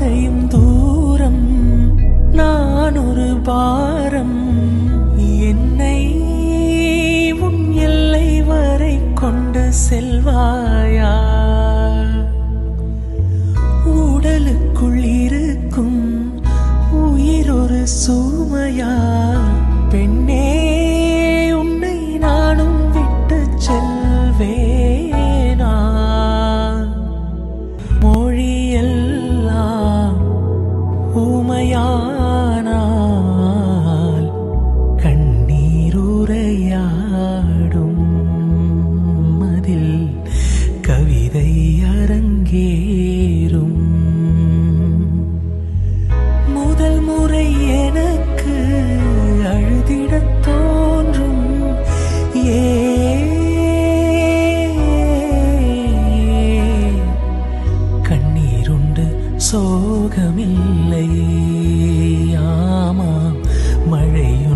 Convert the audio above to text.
பாதையும் தூரம் நான் ஒரு பாரம் என்னை உன் எல்லை வரை கொண்டு செல்வாயா உடலுக்குள் இருக்கும் உயிர் ஒரு சுமையா பெண்ணே உன்னை நானும் விட்டு செல்வேனா மொழியெல்லாம் ஊமையானால் கண்ணீருரையாடும் அதில் கவிதை அரங்கேறும் முதல் முறை எனக்கு அழுதிடத் தோன்றும் ஏ கண்ணீருண்டு சோகமில்லை ஆமாம் மழையும்